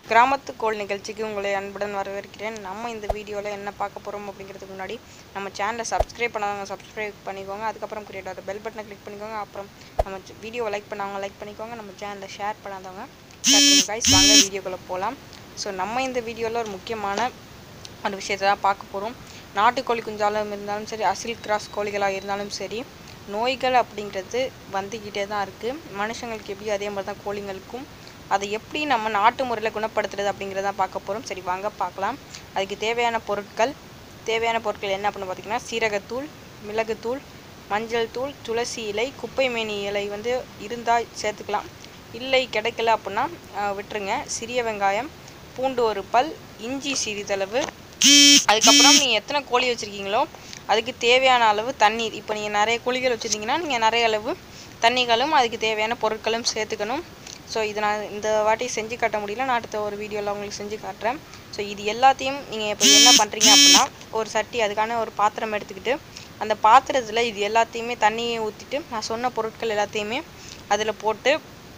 கிராமத்து கோள் நிகழ்ச்சிக்கு உங்களை அன்புடன் வரவேற்கிறேன் நம்ம இந்த வீடியோவில் என்ன பார்க்க போகிறோம் அப்படிங்கிறதுக்கு முன்னாடி நம்ம சேனலை சப்ஸ்கிரைப் பண்ணாதவங்க சப்ஸ்கிரைப் பண்ணிக்கோங்க அதுக்கப்புறம் கிரியேட் ஆகிற பெல் பட்டனை கிளிக் பண்ணிக்கோங்க அப்புறம் நம்ம வீடியோவை லைக் பண்ணாதவங்க லைக் பண்ணிக்கோங்க நம்ம சேனலை ஷேர் பண்ணாதவங்க ஷேர் பண்ணுங்க guys. வாங்க வீடியோக்குள்ளே போகலாம் ஸோ நம்ம இந்த வீடியோவில் ஒரு முக்கியமான ஒரு விஷயத்தை தான் பார்க்க போகிறோம் நாட்டுக்கோழி குஞ்சாலும் இருந்தாலும் சரி அசில் கிராஸ் கோழிகளாக இருந்தாலும் சரி நோய்கள் அப்படிங்கிறது வந்துக்கிட்டே தான் இருக்குது மனுஷங்களுக்கு எப்படி அதே மாதிரி தான் கோழிங்களுக்கும் அதை எப்படி நம்ம நாட்டு முறையில் குணப்படுத்துறது அப்படிங்கிறத பார்க்க போகிறோம் சரி வாங்க பார்க்கலாம் அதுக்கு தேவையான பொருட்கள் தேவையான பொருட்கள் என்ன அப்படின்னு பார்த்தீங்கன்னா சீரகத்தூள் மிளகுத்தூள் மஞ்சள் தூள் துளசி இலை குப்பை மேனி இலை வந்து இருந்தால் சேர்த்துக்கலாம் இல்லை கிடைக்கல அப்படின்னா ஆஹ், விட்டுருங்க சிறிய வெங்காயம் பூண்டு ஒரு பல் இஞ்சி சிறிதளவு அதுக்கப்புறம் நீங்கள் எத்தனை கோழி வச்சுருக்கீங்களோ அதுக்கு தேவையான அளவு தண்ணீர் இப்போ நீங்கள் நிறைய கோழிகள் வச்சுருந்தீங்கன்னா நீங்கள் நிறைய அளவு தண்ணிகளும் அதுக்கு தேவையான பொருட்களும் சேர்த்துக்கணும் ஸோ இது நான் இந்த வாட்டி செஞ்சு காட்ட முடியல நான் அடுத்த ஒரு வீடியோவில் உங்களுக்கு செஞ்சு காட்டுறேன் ஸோ இது எல்லாத்தையும் நீங்கள் இப்போ என்ன பண்ணுறீங்க அப்படின்னா ஒரு சட்டி அதுக்கான ஒரு பாத்திரம் எடுத்துக்கிட்டு அந்த பாத்திரத்தில் இது எல்லாத்தையுமே தண்ணியை ஊற்றிட்டு நான் சொன்ன பொருட்கள் எல்லாத்தையுமே அதில் போட்டு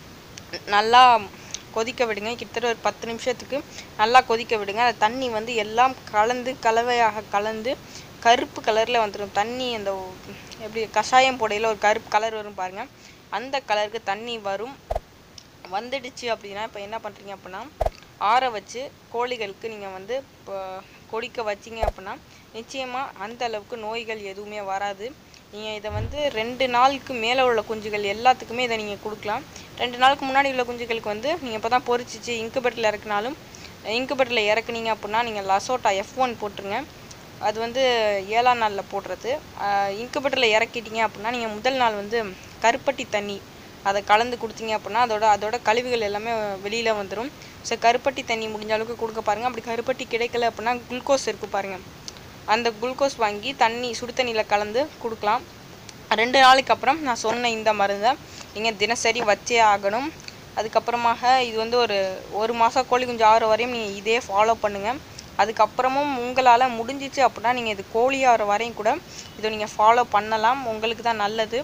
நல்லா கொதிக்க விடுங்க கிட்டத்தட்ட ஒரு பத்து நிமிஷத்துக்கு நல்லா கொதிக்க விடுங்க அந்த தண்ணி வந்து எல்லாம் கலந்து கலவையாக கலந்து கருப்பு கலரில் வந்துடும் தண்ணி அந்த எப்படி கஷாயம் போடையில் ஒரு கருப்பு கலர் வரும் பாருங்க அந்த கலருக்கு தண்ணி வரும் வந்துடுச்சு அப்படின்னா இப்போ என்ன பண்ணுறீங்க அப்படின்னா ஆற வச்சு கோழிகளுக்கு நீங்கள் வந்து இப்போ கொடிக்க வச்சீங்க அப்படின்னா நிச்சயமாக அந்த அளவுக்கு நோய்கள் எதுவுமே வராது நீங்கள் இதை வந்து ரெண்டு நாளுக்கு மேலே உள்ள குஞ்சுகள் எல்லாத்துக்குமே இதை நீங்கள் கொடுக்கலாம் ரெண்டு நாளுக்கு முன்னாடி உள்ள குஞ்சுகளுக்கு வந்து நீங்கள் இப்போ தான் பொரிச்சிச்சு இன்குபேட்டரில் இறக்குனாலும் இன்குபேட்டரில் இறக்குனீங்க அப்படின்னா நீங்கள் லசோட்டா எஃப் ஒன் போட்டுருங்க அது வந்து ஏழாம் நாளில் போடுறது இன்குபேட்டரில் இறக்கிட்டீங்க அப்படின்னா நீங்கள் முதல் நாள் வந்து கருப்பட்டி தண்ணி அதை கலந்து கொடுத்தீங்க அப்படின்னா அதோட அதோட கழிவுகள் எல்லாமே வெளியில் வந்துடும் ஸோ கருப்பட்டி தண்ணி முடிஞ்ச அளவுக்கு கொடுக்க பாருங்கள் அப்படி கருப்பட்டி கிடைக்கல அப்படின்னா குளுக்கோஸ் இருக்குது பாருங்கள் அந்த குளுக்கோஸ் வாங்கி தண்ணி சுடு தண்ணியில் கலந்து கொடுக்கலாம் ரெண்டு நாளைக்கு அப்புறம் நான் சொன்ன இந்த மருந்தை நீங்கள் தினசரி வச்சே ஆகணும் அதுக்கப்புறமாக இது வந்து ஒரு ஒரு மாதம் கோழி குஞ்சு ஆகிற வரையும் நீங்கள் இதே ஃபாலோ பண்ணுங்கள் அதுக்கப்புறமும் உங்களால் முடிஞ்சிச்சு அப்படின்னா நீங்கள் இது கோழி ஆகிற வரையும் கூட இதை நீங்கள் ஃபாலோ பண்ணலாம் உங்களுக்கு தான் நல்லது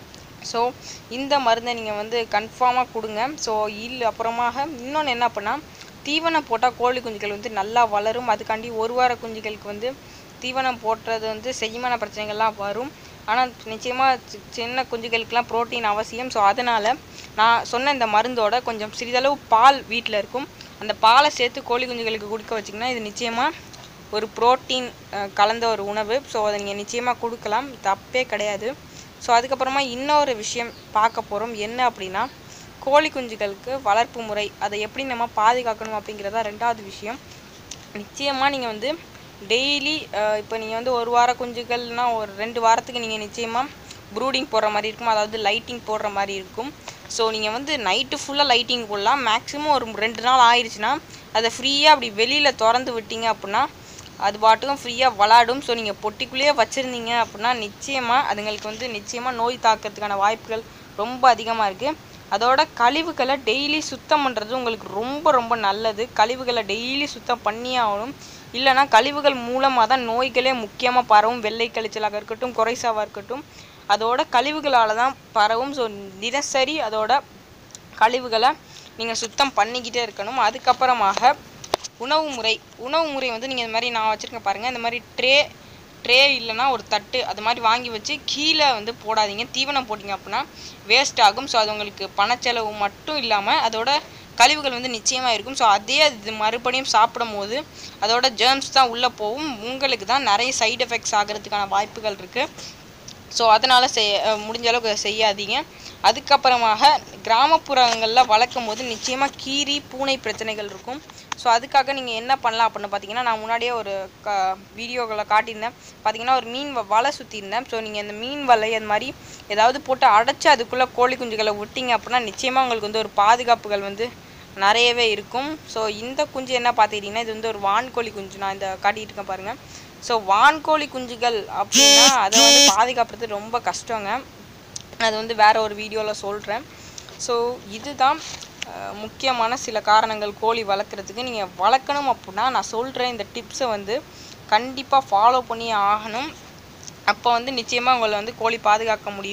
ஸோ இந்த மருந்தை நீங்கள் வந்து கன்ஃபார்மாக கொடுங்க ஸோ இல்லை அப்புறமாக இன்னொன்று என்ன பண்ணால் தீவனம் போட்டால் கோழி குஞ்சுகள் வந்து நல்லா வளரும் அதுக்காண்டி ஒரு வார குஞ்சுகளுக்கு வந்து தீவனம் போடுறது வந்து செரிமான பிரச்சனைகள்லாம் வரும் ஆனால் நிச்சயமாக சின்ன குஞ்சுகளுக்கெல்லாம் புரோட்டீன் அவசியம் ஸோ அதனால் நான் சொன்ன இந்த மருந்தோட கொஞ்சம் சிறிதளவு பால் வீட்டில் இருக்கும் அந்த பாலை சேர்த்து கோழி குஞ்சுகளுக்கு கொடுக்க வச்சிங்கன்னா இது நிச்சயமாக ஒரு புரோட்டீன் கலந்த ஒரு உணவு ஸோ அதை நீங்கள் நிச்சயமாக கொடுக்கலாம் தப்பே கிடையாது ஸோ அதுக்கப்புறமா இன்னொரு விஷயம் பார்க்க போகிறோம் என்ன அப்படின்னா கோழி குஞ்சுகளுக்கு வளர்ப்பு முறை அதை எப்படி நம்ம பாதுகாக்கணும் அப்படிங்கிறதா ரெண்டாவது விஷயம் நிச்சயமாக நீங்கள் வந்து டெய்லி இப்போ நீங்கள் வந்து ஒரு வார குஞ்சுகள்னா ஒரு ரெண்டு வாரத்துக்கு நீங்கள் நிச்சயமாக ப்ரூடிங் போடுற மாதிரி இருக்கும் அதாவது லைட்டிங் போடுற மாதிரி இருக்கும் ஸோ நீங்கள் வந்து நைட்டு ஃபுல்லாக லைட்டிங் போடலாம் மேக்ஸிமம் ஒரு ரெண்டு நாள் ஆயிடுச்சுன்னா அதை ஃப்ரீயாக அப்படி வெளியில் திறந்து விட்டீங்க அப்படின்னா அது பாட்டுக்கும் ஃப்ரீயாக விளாடும் ஸோ நீங்கள் பொட்டிக்குள்ளேயே வச்சுருந்தீங்க அப்படின்னா நிச்சயமாக அதுங்களுக்கு வந்து நிச்சயமாக நோய் தாக்கிறதுக்கான வாய்ப்புகள் ரொம்ப அதிகமாக இருக்குது அதோட கழிவுகளை டெய்லி சுத்தம் பண்ணுறது உங்களுக்கு ரொம்ப ரொம்ப நல்லது கழிவுகளை டெய்லி சுத்தம் பண்ணியே ஆகணும் இல்லைன்னா கழிவுகள் மூலமாக தான் நோய்களே முக்கியமாக பரவும் வெள்ளை கழிச்சலாக இருக்கட்டும் குறைசாவாக இருக்கட்டும் அதோட கழிவுகளால் தான் பரவும் ஸோ தினசரி அதோட கழிவுகளை நீங்கள் சுத்தம் பண்ணிக்கிட்டே இருக்கணும் அதுக்கப்புறமாக உணவு முறை உணவு முறை வந்து நீங்கள் இந்த மாதிரி நான் வச்சுருக்கேன் பாருங்கள் இந்த மாதிரி ட்ரே ட்ரே இல்லைன்னா ஒரு தட்டு அது மாதிரி வாங்கி வச்சு கீழே வந்து போடாதீங்க தீவனம் போட்டிங்க அப்படின்னா வேஸ்ட் ஆகும் ஸோ அது உங்களுக்கு பணச்செலவு மட்டும் இல்லாமல் அதோட கழிவுகள் வந்து நிச்சயமாக இருக்கும் ஸோ அதே அது மறுபடியும் சாப்பிடும் போது அதோட ஜேர்ம்ஸ் தான் உள்ளே போகும் உங்களுக்கு தான் நிறைய சைடு எஃபெக்ட்ஸ் ஆகிறதுக்கான வாய்ப்புகள் இருக்குது ஸோ அதனால் செய் அஹ் முடிஞ்ச அளவுக்கு செய்யாதீங்க அதுக்கப்புறமாக கிராமப்புறங்களில் வளர்க்கும் போது நிச்சயமாக கீரி பூனை பிரச்சனைகள் இருக்கும் ஸோ அதுக்காக நீங்கள் என்ன பண்ணலாம் அப்படின்னு பார்த்தீங்கன்னா நான் முன்னாடியே ஒரு க வீடியோக்களை காட்டியிருந்தேன் பார்த்தீங்கன்னா ஒரு மீன் வ- வலை சுற்றியிருந்தேன் ஸோ நீங்கள் இந்த மீன் வலை அது மாதிரி ஏதாவது போட்டு அடைச்சி அதுக்குள்ளே கோழி குஞ்சுகளை விட்டீங்க அப்படின்னா நிச்சயமாக உங்களுக்கு வந்து ஒரு பாதுகாப்புகள் வந்து நிறையவே இருக்கும் ஸோ இந்த குஞ்சு என்ன பார்த்துக்கிட்டிங்கன்னா இது வந்து ஒரு வான்கோழி குஞ்சு நான் இந்த காட்டிகிட்டு இருக்கேன் பாருங்கள் ஸோ வான்கோழி குஞ்சுகள் அப்படின்னா அதை வந்து பாதுகாப்புறது ரொம்ப கஷ்டங்க அது வந்து வேற ஒரு வீடியோவில் சொல்கிறேன் ஸோ இதுதான் அஹ், முக்கியமான சில காரணங்கள் கோழி வளர்க்குறதுக்கு நீங்கள் வளர்க்கணும் அப்படின்னா நான் சொல்கிற இந்த டிப்ஸை வந்து கண்டிப்பாக ஃபாலோ பண்ணி ஆகணும் அப்போ வந்து நிச்சயமாக உங்களை வந்து கோழி பாதுகாக்க முடியும்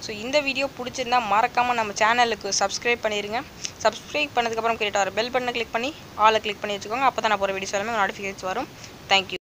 ஸோ இந்த வீடியோ பிடிச்சிருந்தா மறக்காமல் நம்ம சேனலுக்கு சப்ஸ்கிரைப் பண்ணிடுங்க சப்ஸ்கிரைப் பண்ணதுக்கப்புறம் கிரியேட் ஆகிற பெல் பட்டனை கிளிக் பண்ணி ஆளை கிளிக் பண்ணி வச்சுக்கோங்க அப்போ தான் நான் போகிற வீடியோஸ் எல்லாமே நோட்டிஃபிகேஷன்ஸ் வரும் தேங்க்யூ